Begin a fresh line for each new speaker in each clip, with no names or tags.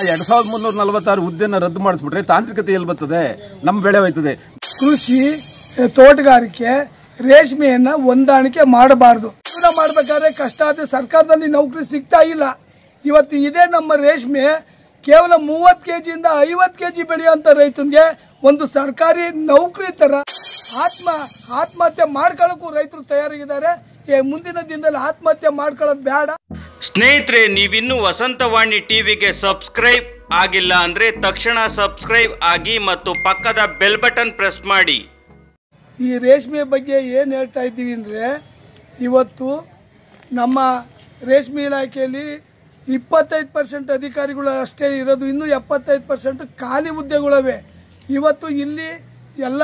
ಎರಡು ಸಾವಿರದ ಮುನ್ನೂರ ನಲವತ್ತಾರು ಹುದ್ದೆನ ರದ್ದು ಮಾಡಿಸ್ಬಿಟ್ರೆ ತಾಂತ್ರಿಕತೆ ಎಲ್ಲಿ ಬರ್ತದೆ ನಮ್ಮ ಬೆಳೆ ಹೋಯ್ತದೆ
ಕೃಷಿ ತೋಟಗಾರಿಕೆ ರೇಷ್ಮೆಯನ್ನ ಹೊಂದಾಣಿಕೆ ಮಾಡಬಾರ್ದು ಜೀವನ ಮಾಡ್ಬೇಕಾದ್ರೆ ಕಷ್ಟ ಆದ್ರೆ ಸರ್ಕಾರದಲ್ಲಿ ನೌಕರಿ ಸಿಗ್ತಾ ಇಲ್ಲ ಇವತ್ತು ಇದೇ ನಮ್ಮ ರೇಷ್ಮೆ ಕೇವಲ ಮೂವತ್ತು ಕೆ ಜಿಯಿಂದ ಐವತ್ತು ಕೆ ಜಿ ಬೆಳೆಯುವಂಥ ರೈತನಿಗೆ ಒಂದು ಸರ್ಕಾರಿ ನೌಕರಿ ಥರ ಆತ್ಮ ಆತ್ಮಹತ್ಯೆ ಮಾಡ್ಕೊಳ್ಳೋಕ್ಕೂ ರೈತರು ತಯಾರಾಗಿದ್ದಾರೆ ಏ, ಮುಂದಿನ ದಿನದಲ್ಲಿ ಆತ್ಮಹತ್ಯೆ ಮಾಡ್ಕೊಳ್ಳೋದು ಬೇಡ
ಸ್ನೇಹಿತರೆ ನೀವಿನ್ನೂ ವಸಂತವಾಣಿ ಟಿವಿಗೆ ಸಬ್ಸ್ಕ್ರೈಬ್ ಆಗಿಲ್ಲ ಅಂದ್ರೆ ತಕ್ಷಣ ಸಬ್ಸ್ಕ್ರೈಬ್ ಆಗಿ ಮತ್ತು ಪಕ್ಕದ ಬೆಲ್ ಬಟನ್ ಪ್ರೆಸ್ ಮಾಡಿ
ಈ ರೇಷ್ಮೆ ಬಗ್ಗೆ ಏನು ಹೇಳ್ತಾ ಇದ್ದೀವಿ ಅಂದರೆ ಇವತ್ತು ನಮ್ಮ ರೇಷ್ಮೆ ಇಲಾಖೆಯಲ್ಲಿ ಇಪ್ಪತ್ತೈದು ಪರ್ಸೆಂಟ್ ಅಧಿಕಾರಿಗಳು ಅಷ್ಟೇ ಇರೋದು ಇನ್ನೂ ಎಪ್ಪತ್ತೈದು ಪರ್ಸೆಂಟ್ ಖಾಲಿ ಹುದ್ದೆಗಳಿವೆ ಇವತ್ತು ಇಲ್ಲಿ ಎಲ್ಲ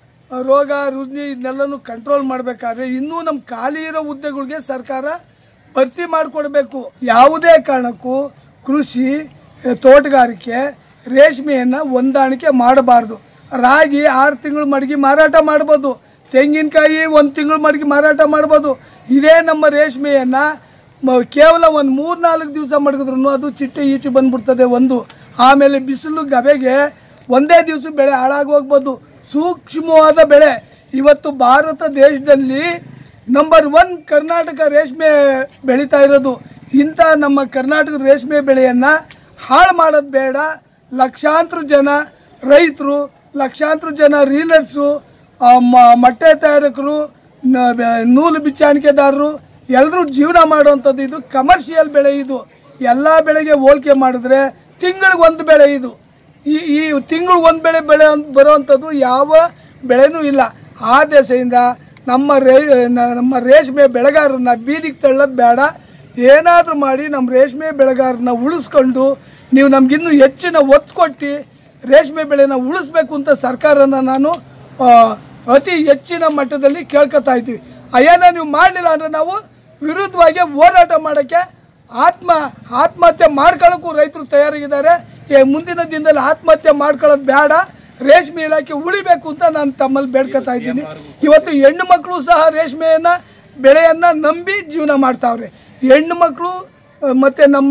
ರೋಗ ರುಜಿನಿ ಇದನ್ನೆಲ್ಲನೂ ಕಂಟ್ರೋಲ್ ಮಾಡಬೇಕಾದ್ರೆ ಇನ್ನೂ ನಮ್ಮ ಖಾಲಿ ಇರೋ ಹುದ್ದೆಗಳಿಗೆ ಸರ್ಕಾರ ಭರ್ತಿ ಮಾಡಿಕೊಡ್ಬೇಕು ಯಾವುದೇ ಕಾರಣಕ್ಕೂ ಕೃಷಿ ತೋಟಗಾರಿಕೆ ರೇಷ್ಮೆಯನ್ನು ಹೊಂದಾಣಿಕೆ ಮಾಡಬಾರ್ದು ರಾಗಿ ಆರು ತಿಂಗಳು ಮಡಗಿ ಮಾರಾಟ ಮಾಡ್ಬೋದು ತೆಂಗಿನಕಾಯಿ ಒಂದು ತಿಂಗಳು ಮಡಗಿ ಮಾರಾಟ ಮಾಡ್ಬೋದು ಇದೇ ನಮ್ಮ ರೇಷ್ಮೆಯನ್ನು ಮ- ಕೇವಲ ಒಂದು ಮೂರು ನಾಲ್ಕು ದಿವಸ ಮಡಗಿದ್ರು ಅದು ಚಿಟ್ಟೆ ಈಚೆ ಬಂದ್ಬಿಡ್ತದೆ ಒಂದು ಆಮೇಲೆ ಬಿಸಿಲು ಗವೆಗೆ ಒಂದೇ ದಿವಸ ಬೆಳೆ ಹಾಳಾಗಿ ಹೋಗ್ಬೋದು ಸೂಕ್ಷ್ಮವಾದ ಬೆಳೆ ಇವತ್ತು ಭಾರತ ದೇಶದಲ್ಲಿ ನಂಬರ್ ಒನ್ ಕರ್ನಾಟಕ ರೇಷ್ಮೆ ಬೆಳೀತಾ ಇರೋದು ಇಂಥ ನಮ್ಮ ಕರ್ನಾಟಕದ ರೇಷ್ಮೆ ಬೆಳೆಯನ್ನು ಹಾಳು ಮಾಡೋದು ಬೇಡ ಲಕ್ಷಾಂತರ ಜನ ರೈತರು ಲಕ್ಷಾಂತರ ಜನ ರೀಲರ್ಸು ಆ, ಮ- ಮೊಟ್ಟೆ ತಯಾರಕರು ನ- ಬೆ- ನೂಲು ಬಿಚ್ಚಾಣಿಕೆದಾರರು ಎಲ್ಲರೂ ಜೀವನ ಮಾಡುವಂಥದ್ದು ಇದು ಕಮರ್ಷಿಯಲ್ ಬೆಳೆ ಇದು ಎಲ್ಲ ಬೆಳೆಗೆ ಹೋಲಿಕೆ ಮಾಡಿದ್ರೆ ತಿಂಗಳಿಗೆ ಒಂದು ಬೆಳೆ ಇದು ಈ ಈ ತಿಂಗಳು ಒಂದು ಬೆಳೆ ಬೆಳೆ ಅಂತ ಬರುವಂಥದ್ದು ಯಾವ ಬೆಳೆನೂ ಇಲ್ಲ ಆ ದೆಸೆಯಿಂದ ನಮ್ಮ ರೇ ನ- ನಮ್ಮ ರೇಷ್ಮೆ ಬೆಳೆಗಾರರನ್ನ ಬೀದಿಗೆ ತಳ್ಳೋದು ಬೇಡ ಏನಾದರೂ ಮಾಡಿ ನಮ್ಮ ರೇಷ್ಮೆ ಬೆಳೆಗಾರರನ್ನ ಉಳಿಸ್ಕೊಂಡು ನೀವು ನಮಗಿನ್ನೂ ಹೆಚ್ಚಿನ ಒತ್ತು ಕೊಟ್ಟು ರೇಷ್ಮೆ ಬೆಳೆನ ಉಳಿಸ್ಬೇಕು ಅಂತ ಸರ್ಕಾರನ ನಾನು ಆ, ಅತಿ ಹೆಚ್ಚಿನ ಮಟ್ಟದಲ್ಲಿ ಕೇಳ್ಕೊತಾ ಇದ್ದೀವಿ ಅಯ್ಯನ ನೀವು ಮಾಡಲಿಲ್ಲ ಅಂದರೆ ನಾವು ವಿರುದ್ಧವಾಗಿ ಹೋರಾಟ ಮಾಡೋಕ್ಕೆ ಆತ್ಮ ಆತ್ಮಹತ್ಯೆ ಮಾಡ್ಕೊಳ್ಳೋಕ್ಕೂ ರೈತರು ತಯಾರಾಗಿದ್ದಾರೆ ಏ ಮುಂದಿನ ದಿನದಲ್ಲಿ ಆತ್ಮಹತ್ಯೆ ಮಾಡ್ಕೊಳ್ಳೋದು ಬೇಡ ರೇಷ್ಮೆ ಇಲಾಖೆ ಉಳಿಬೇಕು ಅಂತ ನಾನು ತಮ್ಮಲ್ಲಿ ಬೇಡ್ಕೊತಾ ಇದ್ದೀನಿ ಇವತ್ತು ಹೆಣ್ಣು ಮಕ್ಕಳು ಸಹ ರೇಷ್ಮೆಯನ್ನು ಬೆಳೆಯನ್ನು ನಂಬಿ ಜೀವನ ಮಾಡ್ತಾವ್ರೆ ಹೆಣ್ಣು ಮಕ್ಕಳು ಮತ್ತು ನಮ್ಮ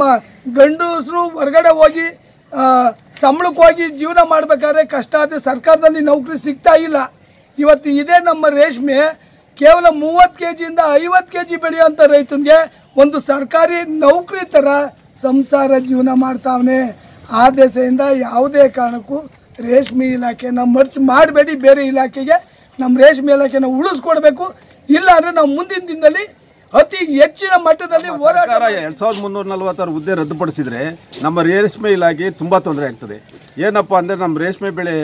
ಗಂಡಸರು ಹೊರಗಡೆ ಹೋಗಿ ಆ, ಸಂಬಳಕ್ಕೆ ಹೋಗಿ ಜೀವನ ಮಾಡಬೇಕಾದ್ರೆ ಕಷ್ಟ ಆದರೆ ಸರ್ಕಾರದಲ್ಲಿ ನೌಕರಿ ಸಿಗ್ತಾ ಇಲ್ಲ ಇವತ್ತು ಇದೇ ನಮ್ಮ ರೇಷ್ಮೆ ಕೇವಲ ಮೂವತ್ತು ಕೆ ಜಿಯಿಂದ ಐವತ್ತು ಕೆ ಜಿ ಬೆಳೆಯುವಂಥ ರೈತನಿಗೆ ಒಂದು ಸರ್ಕಾರಿ ನೌಕರಿ ಥರ ಸಂಸಾರ ಜೀವನ ಮಾಡ್ತಾವನೆ ಆ ದೆಸೆಯಿಂದ ಯಾವುದೇ ಕಾರಣಕ್ಕೂ ರೇಷ್ಮೆ ಇಲಾಖೆನ ಮರ್ಚ್ ಮಾಡಬೇಡಿ ಬೇರೆ ಇಲಾಖೆಗೆ ನಮ್ಮ ರೇಷ್ಮೆ ಇಲಾಖೆನ ಉಳಿಸ್ಕೊಡ್ಬೇಕು ಇಲ್ಲ ಅಂದರೆ ನಾವು ಮುಂದಿನ ದಿನದಲ್ಲಿ ಅತಿ ಹೆಚ್ಚಿನ ಮಟ್ಟದಲ್ಲಿ ಹೋರಾಟ
ಸರ್ಕಾರ ಎರಡ್ ಸಾವಿರದ ಮುನ್ನೂರ ನಲವತ್ತಾರು ಹುದ್ದೆ ರದ್ದುಪಡಿಸಿದ್ರೆ ನಮ್ಮ ರೇಷ್ಮೆ ಇಲಾಖೆ ತುಂಬ ತೊಂದರೆ ಆಗ್ತದೆ ಏನಪ್ಪ ಅಂದರೆ ನಮ್ಮ ರೇಷ್ಮೆ ಬೆಳೆ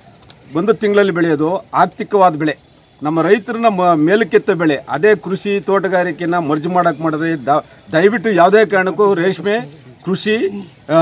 ಒಂದು ತಿಂಗಳಲ್ಲಿ ಬೆಳೆಯೋದು ಆರ್ಥಿಕವಾದ ಬೆಳೆ ನಮ್ಮ ರೈತರನ್ನ ಮ- ಮೇಲಕ್ಕೆತ್ತ ಬೆಳೆ ಅದೇ ಕೃಷಿ ತೋಟಗಾರಿಕೆನ ಮರ್ಜ್ ಮಾಡಕ್ಕೆ ಮಾಡಿದ್ರೆ ದ- ದಯವಿಟ್ಟು ಯಾವುದೇ ಕಾರಣಕ್ಕೂ ರೇಷ್ಮೆ ಕೃಷಿ ಆ,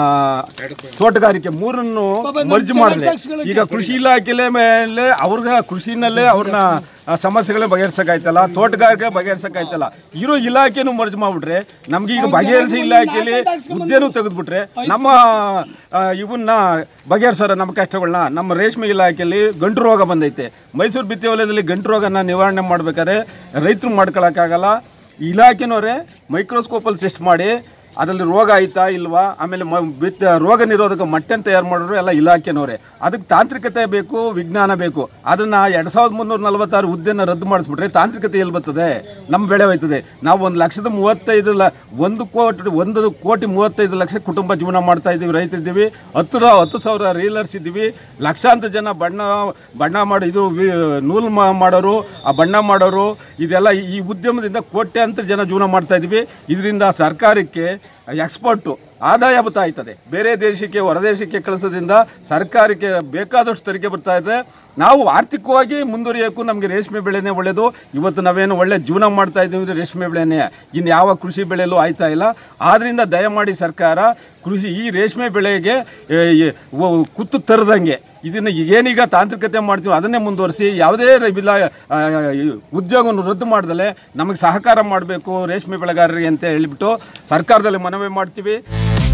ತೋಟಗಾರಿಕೆ ಮೂರನ್ನು ಮರ್ಜ್ ಮಾಡಿದ್ರೆ ಈಗ ಕೃಷಿ ಇಲಾಖೆಲೆ ಮೇಲೆ ಅವ್ರಿಗೆ ಕೃಷಿನಲ್ಲೇ ಅವ್ರನ್ನ ಆ, ಸಮಸ್ಯೆಗಳನ್ನ ಬಗೆಹರಿಸಕ್ಕಾಯ್ತಲ್ಲ ತೋಟಗಾರಿಕೆ ಬಗೆಹರಿಸಕ್ಕಾಯ್ತಲ್ಲ ಇರೋ ಇಲಾಖೆನೂ ಮರ್ಜ್ ಮಾಡ್ಬಿಟ್ರೆ ನಮ್ಗೆ ಈಗ ಬಗೆಹರಿಸಿ ಇಲಾಖೆಯಲ್ಲಿ ಹುದ್ದೆನೂ ತೆಗೆದ್ಬಿಟ್ರೆ ನಮ್ಮ ಆ, ಇವನ್ನ ಬಗೆಹರಿಸೋರ ನಮ್ಮ ಕಷ್ಟಗಳನ್ನ ನಮ್ಮ ರೇಷ್ಮೆ ಇಲಾಖೆಯಲ್ಲಿ ಗಂಟು ರೋಗ ಬಂದೈತೆ ಮೈಸೂರು ಬಿತ್ತಿ ವಲಯದಲ್ಲಿ ಗಂಟು ರೋಗನ ನಿವಾರಣೆ ಮಾಡ್ಬೇಕಾದ್ರೆ ರೈತರು ಮಾಡ್ಕೊಳಕ್ಕಾಗಲ್ಲ ಇಲಾಖೆನವರೇ ಮೈಕ್ರೋಸ್ಕೋಪಲ್ಲಿ ಟೆಸ್ಟ್ ಮಾಡಿ ಅದರಲ್ಲಿ ರೋಗ ಆಯ್ತಾ ಇಲ್ವಾ ಆಮೇಲೆ ಮ ಬಿತ್ತ ರೋಗ ನಿರೋಧಕ ಮಟ್ಟೆನ್ ತಯಾರು ಮಾಡೋರು ಎಲ್ಲ ಇಲಾಖೆನವರೇ ಅದಕ್ಕೆ ತಾಂತ್ರಿಕತೆ ಬೇಕು ವಿಜ್ಞಾನ ಬೇಕು ಅದನ್ನು ಎರಡು ಸಾವಿರದ ಮುನ್ನೂರ ನಲವತ್ತಾರು ಹುದ್ದೆನ ರದ್ದು ಮಾಡಿಸ್ಬಿಟ್ರೆ ತಾಂತ್ರಿಕತೆ ಎಲ್ಲಿ ಬರ್ತದೆ ನಮ್ಮ ಬೆಳೆ ಹೋಯ್ತದೆ ನಾವು ಒಂದು ಲಕ್ಷದ ಮೂವತ್ತೈದು ಲ ಒಂದು ಕೋಟಿ ಒಂದು ಕೋಟಿ ಮೂವತ್ತೈದು ಲಕ್ಷ ಕುಟುಂಬ ಜೀವನ ಮಾಡ್ತಾ ಇದ್ದೀವಿ ರೈತರಿದ್ದೀವಿ ಹತ್ತು ರ- ಹತ್ತು ಸಾವಿರ ರೀಲರ್ಸ್ ಇದ್ದೀವಿ ಲಕ್ಷಾಂತರ ಜನ ಬಣ್ಣ ಬಣ್ಣ ಮಾಡಿ ಇದು ವಿ- ನೂಲು ಮಾ- ಮಾಡೋರು ಆ ಬಣ್ಣ ಮಾಡೋರು ಇದೆಲ್ಲ ಈ ಉದ್ಯಮದಿಂದ ಕೋಟ್ಯಾಂತರ ಜನ ಜೀವನ ಮಾಡ್ತಾ ಇದ್ದೀವಿ ಇದರಿಂದ ಸರ್ಕಾರಕ್ಕೆ ಎಕ್ಸ್ಪೋರ್ಟು ಆದಾಯ ಬರ್ತಾ ಇರ್ತದೆ ಬೇರೆ ದೇಶಕ್ಕೆ ಹೊರದೇಶಕ್ಕೆ ಕಳಿಸೋದ್ರಿಂದ ಸರ್ಕಾರಕ್ಕೆ ಬೇಕಾದಷ್ಟು ತೆರಿಗೆ ಬರ್ತಾ ಇದೆ ನಾವು ಆರ್ಥಿಕವಾಗಿ ಮುಂದುವರಿಯೋಕ್ಕೂ ನಮಗೆ ರೇಷ್ಮೆ ಬೆಳೆನೇ ಒಳ್ಳೆಯದು ಇವತ್ತು ನಾವೇನು ಒಳ್ಳೆ ಜೀವನ ಮಾಡ್ತಾ ಇದ್ದೀವಿ ಅಂದರೆ ರೇಷ್ಮೆ ಬೆಳೆನೇ ಇನ್ನು ಯಾವ ಕೃಷಿ ಬೆಳೆಯಲ್ಲೂ ಆಯ್ತಾ ಇಲ್ಲ ಆದ್ದರಿಂದ ದಯಮಾಡಿ ಸರ್ಕಾರ ಕೃಷಿ ಈ ರೇಷ್ಮೆ ಬೆಳೆಗೆ ಏ, ಏ, ಒ- ಕುತ್ತು ತರದಂಗೆ ಇದನ್ನು ಏನೀಗ ತಾಂತ್ರಿಕತೆ ಮಾಡ್ತೀವಿ ಅದನ್ನೇ ಮುಂದುವರಿಸಿ ಯಾವುದೇ ರ- ಬಿಲ ಆ, ಈ ಉದ್ಯೋಗವನ್ನು ರದ್ದು ಮಾಡ್ದಲೆ ನಮಗೆ ಸಹಕಾರ ಮಾಡಬೇಕು ರೇಷ್ಮೆ ಬೆಳೆಗಾರರಿಗೆ ಅಂತ ಹೇಳಿಬಿಟ್ಟು ಸರ್ಕಾರದಲ್ಲಿ ಮನವಿ ಮಾಡ್ತೀವಿ